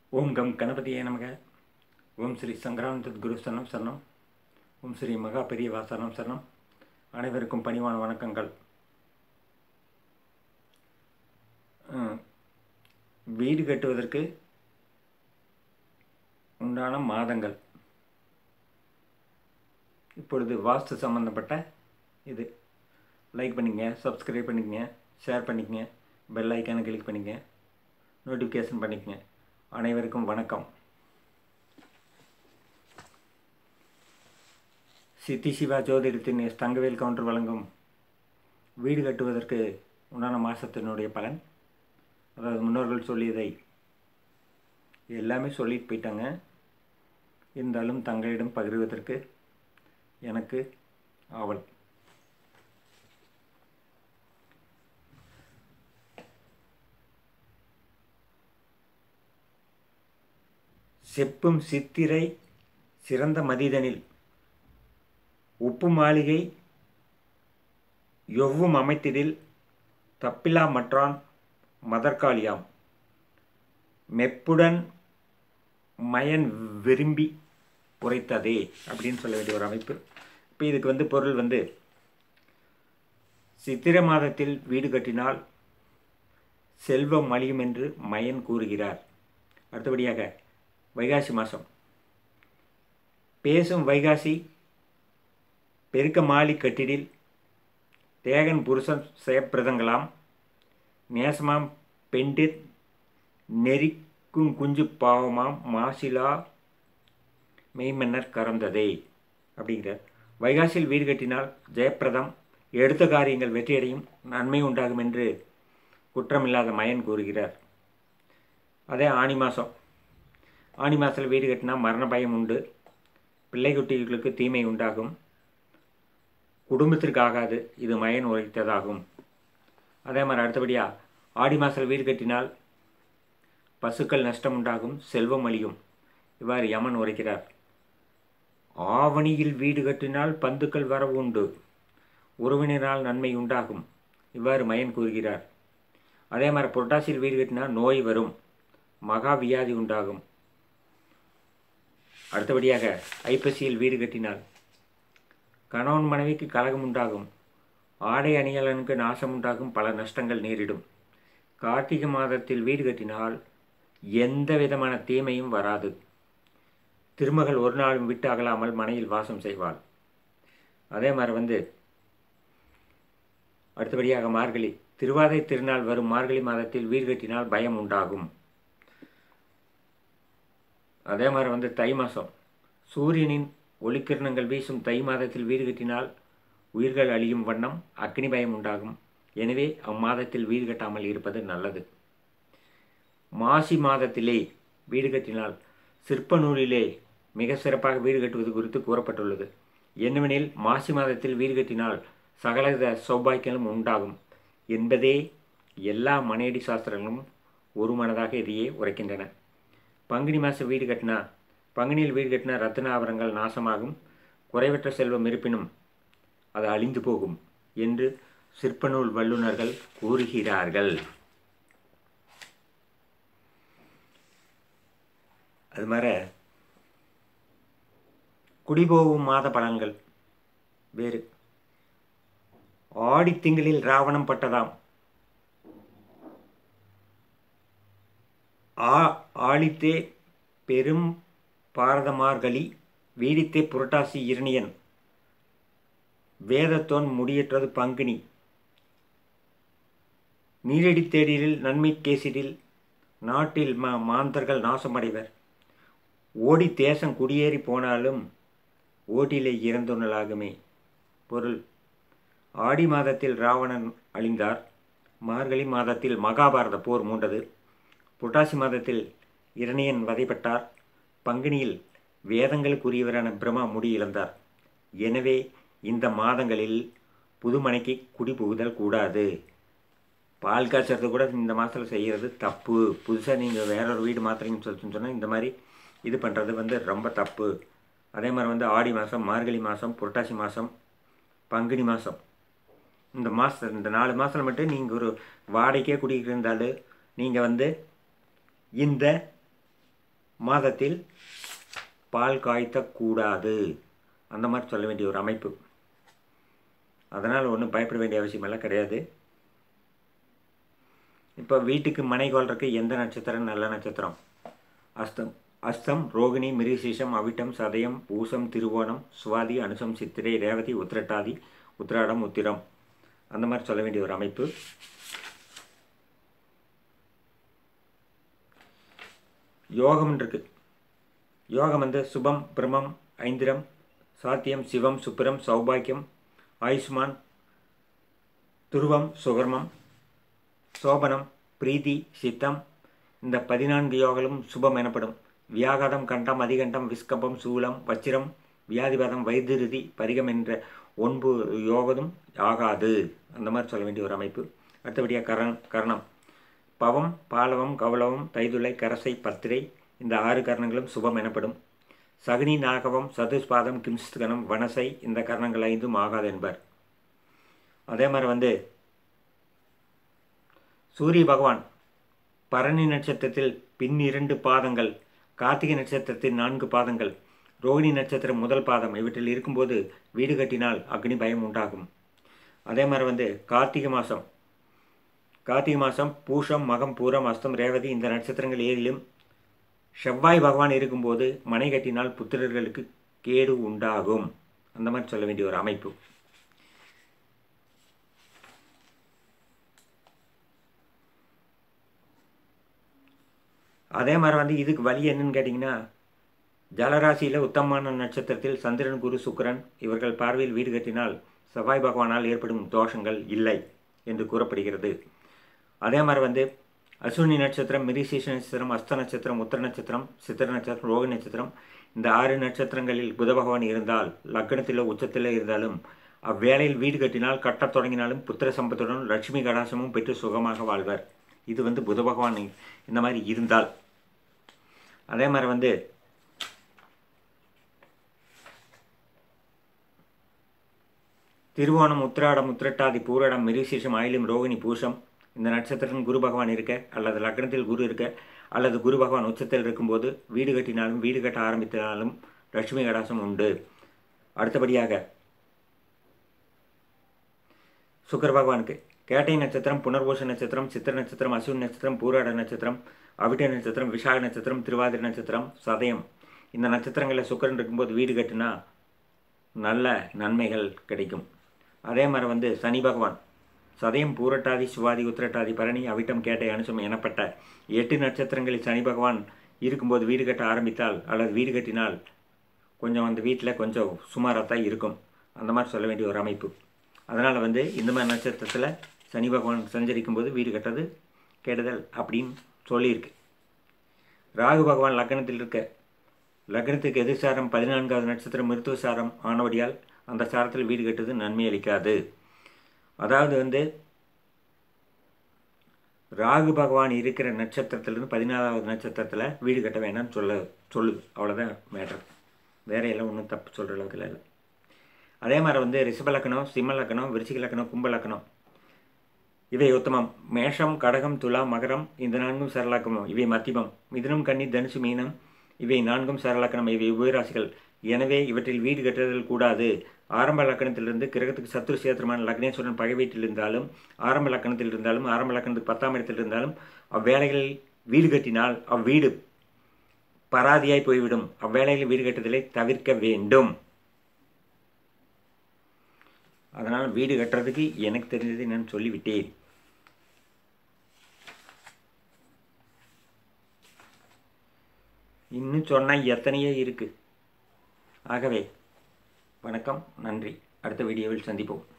ஓம் come கணபதியே நமக ஓம் ஸ்ரீ சங்கரானந்த குரு சரணம் சரணம் ஓம் ஸ்ரீ மகா பெரியவா சரணம் சரணம் அனைவருக்கும் பணிவான வணக்கங்கள் ம், வீடு கட்டுவதற்கு உண்டான மாதங்கள் இப்பொழுது வாஸ்து சம்பந்தப்பட்ட இது லைக் பண்ணிக்கங்க சப்ஸ்கிரைப் பண்ணிக்கங்க ஷேர் பண்ணிக்கங்க பெல் ஐக்கானை கிளிக் பண்ணிக்கங்க நோட்டிஃபிகேஷன் பண்ணிக்கங்க அனைவருக்கும் வணக்கம் சித்தி சிவா ஜோதிடத்தின் எஸ் தங்கவேல் கவுண்டர் வழங்கும் வீடு கட்டுவதற்கு உண்டான மாதத்தினுடைய பலன் அதாவது முன்னோர்கள் சொல்லியதை எல்லாமே சொல்லிட்டு போயிட்டாங்க இருந்தாலும் தங்களிடம் பகிர்வதற்கு எனக்கு ஆவல் செப்பும் சித்திரை சிறந்த மதிதனில் உப்பு மாளிகை எவ்வும் அமைத்திடில் தப்பிலா மற்றான் மதர்காளியாம் மெப்புடன் மயன் விரும்பி உரைத்ததே அப்படின்னு சொல்ல வேண்டிய ஒரு அமைப்பு இப்போ இதுக்கு வந்து பொருள் வந்து சித்திரை மாதத்தில் வீடு கட்டினால் செல்வம் அழியும் என்று மயன் கூறுகிறார் அடுத்தபடியாக வைகாசி மாதம் பேசும் வைகாசி பெருக்க மாலி கட்டிடில் தேகன் புருஷன் செயப்பிரதங்களாம் நேசமாம் பெண்டிர் நெறிக்கும் குஞ்சு பாவமாம் மாசிலா மெய்மன்னர் கறந்ததே அப்படிங்கிறார் வைகாசியில் வீடு கட்டினால் ஜெயப்பிரதம் எடுத்த காரியங்கள் வெற்றியடையும் நன்மை உண்டாகும் என்று குற்றமில்லாத மயன் கூறுகிறார் அதே ஆனி மாதம் ஆனி மாதத்தில் வீடு கட்டினா மரண பயம் உண்டு பிள்ளை குட்டிகளுக்கு தீமை உண்டாகும் குடும்பத்திற்கு ஆகாது இது மயன் உரைத்ததாகும் அதே மாதிரி அடுத்தபடியாக ஆடி மாதத்தில் வீடு கட்டினால் பசுக்கள் நஷ்டம் உண்டாகும் செல்வம் அழியும் இவ்வாறு யமன் உரைக்கிறார் ஆவணியில் வீடு கட்டினால் பந்துக்கள் வரவு உண்டு உறவினரால் நன்மை உண்டாகும் இவ்வாறு மயன் கூறுகிறார் அதே மாதிரி புரட்டாசியில் வீடு கட்டினால் நோய் வரும் மகா வியாதி உண்டாகும் அடுத்தபடியாக ஐப்பசியில் வீடு கட்டினால் கணவன் மனைவிக்கு கலகம் உண்டாகும் ஆடை அணியலனுக்கு நாசம் உண்டாகும் பல நஷ்டங்கள் நேரிடும் கார்த்திகை மாதத்தில் வீடு கட்டினால் எந்த விதமான தீமையும் வராது திருமகள் ஒரு நாளும் விட்டு அகலாமல் மனையில் வாசம் செய்வாள் அதே மாதிரி வந்து அடுத்தபடியாக மார்கழி திருவாதை திருநாள் வரும் மார்கழி மாதத்தில் வீடு கட்டினால் பயம் உண்டாகும் அதே மாதிரி வந்து தை மாதம் சூரியனின் ஒளிக்கிரணங்கள் வீசும் தை மாதத்தில் வீடு கட்டினால் உயிர்கள் அழியும் வண்ணம் அக்னி பயம் உண்டாகும் எனவே அம்மாதத்தில் வீடு கட்டாமல் இருப்பது நல்லது மாசி மாதத்திலே வீடு கட்டினால் சிற்ப நூலிலே மிக சிறப்பாக வீடு கட்டுவது குறித்து கூறப்பட்டுள்ளது என்னவெனில் மாசி மாதத்தில் வீடு கட்டினால் சகலவித சௌபாக்கியங்களும் உண்டாகும் என்பதே எல்லா மனையடி சாஸ்திரங்களும் ஒரு மனதாக இதையே உரைக்கின்றன பங்குனி மாதம் வீடு கட்டினா பங்குனியில் வீடு கட்டினா ரத்தின ஆபரங்கள் நாசமாகும் குறைவற்ற செல்வம் இருப்பினும் அது அழிந்து போகும் என்று சிற்பநூல் வல்லுநர்கள் கூறுகிறார்கள் அது மாதிரி குடிபோகும் மாத பலன்கள் வேறு ஆடி திங்களில் ராவணம் பட்டதாம் ஆ ஆழித்தே பெரும் பாரதமார்களி வீடித்தே புரட்டாசி இரணியன் வேதத்தோன் முடியற்றது பங்குனி நீரடி தேடிலில் நன்மை கேசிடில் நாட்டில் மா மாந்தர்கள் நாசமடைவர் ஓடி தேசம் குடியேறி போனாலும் ஓட்டிலே இறந்துணலாகுமே பொருள் ஆடி மாதத்தில் ராவணன் அழிந்தார் மார்கழி மாதத்தில் மகாபாரத போர் மூண்டது புரட்டாசி மாதத்தில் இரணியன் வதைப்பட்டார் பங்குனியில் வேதங்களுக்குரியவரான பிரம்மா முடி இழந்தார் எனவே இந்த மாதங்களில் புதுமனைக்கு குடி புகுதல் கூடாது பால் காய்ச்சறது கூட இந்த மாதத்தில் செய்கிறது தப்பு புதுசாக நீங்கள் வேற ஒரு வீடு மாத்துறீங்கன்னு சொல்லிட்டு சொன்னால் இந்த மாதிரி இது பண்ணுறது வந்து ரொம்ப தப்பு அதே மாதிரி வந்து ஆடி மாதம் மார்கழி மாதம் புரட்டாசி மாதம் பங்குனி மாதம் இந்த மாதம் இந்த நாலு மாதத்தில் மட்டும் நீங்கள் ஒரு வாடகைக்கே குடியிருந்தாலும் நீங்கள் வந்து இந்த மாதத்தில் பால் காய்த்தக்கூடாது அந்த மாதிரி சொல்ல வேண்டிய ஒரு அமைப்பு அதனால் ஒன்றும் பயப்பட வேண்டிய அவசியமெல்லாம் கிடையாது இப்போ வீட்டுக்கு மனை கொள்றதுக்கு எந்த நட்சத்திரம் நல்ல நட்சத்திரம் அஸ்தம் அஸ்தம் ரோகிணி மிருகசீஷம் அவிட்டம் சதயம் பூசம் திருவோணம் சுவாதி அனுசம் சித்திரை ரேவதி உத்திரட்டாதி உத்திராடம் உத்திரம் அந்த மாதிரி சொல்ல வேண்டிய ஒரு அமைப்பு யோகம் இருக்கு யோகம் வந்து சுபம் பிரமம் ஐந்திரம் சாத்தியம் சிவம் சுப்பிரம் சௌபாக்கியம் ஆயுஷ்மான் துருவம் சுகர்மம் சோபனம் பிரீதி சித்தம் இந்த பதினான்கு யோகங்களும் சுபம் எனப்படும் வியாகாதம் கண்டம் அதிகண்டம் விஸ்கம்பம் சூலம் வச்சிரம் வியாதிபாதம் வைத்திருதி பரிகம் என்ற ஒன்பு யோகதும் ஆகாது அந்த மாதிரி சொல்ல வேண்டிய ஒரு அமைப்பு அடுத்தபடியாக கரண் கர்ணம் பவம் பாலவம் கவலவம் தைதுளை கரசை பத்திரை இந்த ஆறு கரணங்களும் சுபம் எனப்படும் சகுனி நாகவம் சதுஸ்பாதம் கிம்ஸ்கனம் வனசை இந்த கரணங்கள் ஐந்தும் ஆகாது என்பர் அதே மாதிரி வந்து சூரிய பகவான் பரணி நட்சத்திரத்தில் பின் இரண்டு பாதங்கள் கார்த்திகை நட்சத்திரத்தில் நான்கு பாதங்கள் ரோகிணி நட்சத்திரம் முதல் பாதம் இவற்றில் இருக்கும்போது வீடு கட்டினால் அக்னி பயம் உண்டாகும் அதே மாதிரி வந்து கார்த்திகை மாதம் கார்த்திகை மாதம் பூஷம் மகம் பூரம் அஸ்தம் ரேவதி இந்த நட்சத்திரங்கள் ஏழிலும் செவ்வாய் பகவான் இருக்கும்போது மனை கட்டினால் புத்திரர்களுக்கு கேடு உண்டாகும் அந்த மாதிரி சொல்ல வேண்டிய ஒரு அமைப்பு அதே மாதிரி வந்து இதுக்கு வழி என்னன்னு கேட்டிங்கன்னா ஜலராசியில் உத்தமமான நட்சத்திரத்தில் சந்திரன் குரு சுக்கிரன் இவர்கள் பார்வையில் வீடு கட்டினால் செவ்வாய் பகவானால் ஏற்படும் தோஷங்கள் இல்லை என்று கூறப்படுகிறது அதே மாதிரி வந்து அஸ்வினி நட்சத்திரம் மிரிசீஷ நட்சத்திரம் அஸ்த நட்சத்திரம் உத்தர நட்சத்திரம் சித்திர நட்சத்திரம் ரோக நட்சத்திரம் இந்த ஆறு நட்சத்திரங்களில் புத பகவான் இருந்தால் லக்னத்தில் உச்சத்தில் இருந்தாலும் அவ்வேளையில் வீடு கட்டினால் கட்டத் தொடங்கினாலும் புத்திர சம்பத்துடன் லட்சுமி கடாசமும் பெற்று சுகமாக வாழ்வர் இது வந்து புத பகவான் இந்த மாதிரி இருந்தால் அதே மாதிரி வந்து திருவோணம் உத்திராடம் உத்திரட்டாதி பூரடம் மிருசீஷம் ஆயிலும் ரோகிணி பூஷம் இந்த நட்சத்திரம் குரு பகவான் இருக்க அல்லது லக்னத்தில் குரு இருக்க அல்லது குரு பகவான் உச்சத்தில் இருக்கும்போது வீடு கட்டினாலும் வீடு கட்ட ஆரம்பித்தாலும் லட்சுமி கடாசம் உண்டு அடுத்தபடியாக சுக்கர பகவானுக்கு கேட்டை நட்சத்திரம் புனர்பூச நட்சத்திரம் சித்திர நட்சத்திரம் அஸ்வின் நட்சத்திரம் பூராட நட்சத்திரம் அவிட்ட நட்சத்திரம் விசாக நட்சத்திரம் திருவாதிரை நட்சத்திரம் சதயம் இந்த நட்சத்திரங்களில் சுக்கரன் இருக்கும்போது வீடு கட்டினா நல்ல நன்மைகள் கிடைக்கும் அதே மாதிரி வந்து சனி பகவான் சதயம் பூரட்டாதி சுவாதி உத்திரட்டாதி பரணி அவிட்டம் கேட்டை அனுசம் எனப்பட்ட எட்டு நட்சத்திரங்களில் சனி பகவான் இருக்கும்போது வீடு கட்ட ஆரம்பித்தால் அல்லது வீடு கட்டினால் கொஞ்சம் அந்த வீட்டில் கொஞ்சம் சுமாராக தான் இருக்கும் அந்த மாதிரி சொல்ல வேண்டிய ஒரு அமைப்பு அதனால் வந்து இந்த மாதிரி நட்சத்திரத்தில் சனி பகவான் சஞ்சரிக்கும் போது வீடு கட்டுறது கெடுதல் அப்படின்னு சொல்லியிருக்கு ராகு பகவான் லக்னத்தில் இருக்க லக்னத்துக்கு எதிர்சாரம் பதினான்காவது நட்சத்திரம் மிருத்துவ சாரம் ஆனபடியால் அந்த சாரத்தில் வீடு கட்டுறது நன்மை அளிக்காது அதாவது வந்து ராகு பகவான் இருக்கிற நட்சத்திரத்திலிருந்து பதினாலாவது நட்சத்திரத்தில் வீடு கட்ட வேணாம்னு சொல்ல சொல்லுது அவ்வளோதான் மேட்டர் வேற எல்லாம் ஒன்றும் தப்பு சொல்கிற அளவுக்கு இல்லை அதே மாதிரி வந்து ரிஷப லக்கணம் சிம்ம லக்கணம் விருச்சிக லக்கணம் கும்ப லக்கணம் இவை உத்தமம் மேஷம் கடகம் துலா மகரம் இந்த நான்கும் சரலாக்கமம் இவை மத்தியமம் மிதுனம் கன்னி தனுசு மீனம் இவை நான்கும் சரலக்கணம் இவை உபயராசிகள் எனவே இவற்றில் வீடு கட்டுதல் கூடாது ஆரம்ப லக்கணத்திலிருந்து கிரகத்துக்கு சத்துரு சேத்திரமான லக்னேஸ்வரன் பகை வீட்டில் இருந்தாலும் ஆரம்ப லக்கணத்தில் இருந்தாலும் ஆரம்ப லக்கணத்துக்கு பத்தாம் இடத்தில் இருந்தாலும் அவ்வேளைகளில் வீடு கட்டினால் அவ்வீடு பராதியாய் போய்விடும் அவ்வேளையில் வீடு கட்டுதலை தவிர்க்க வேண்டும் அதனால் வீடு கட்டுறதுக்கு எனக்கு தெரிஞ்சதை நான் சொல்லிவிட்டேன் இன்னும் சொன்னால் எத்தனையோ இருக்குது ஆகவே வணக்கம் நன்றி அடுத்த வீடியோவில் சந்திப்போம்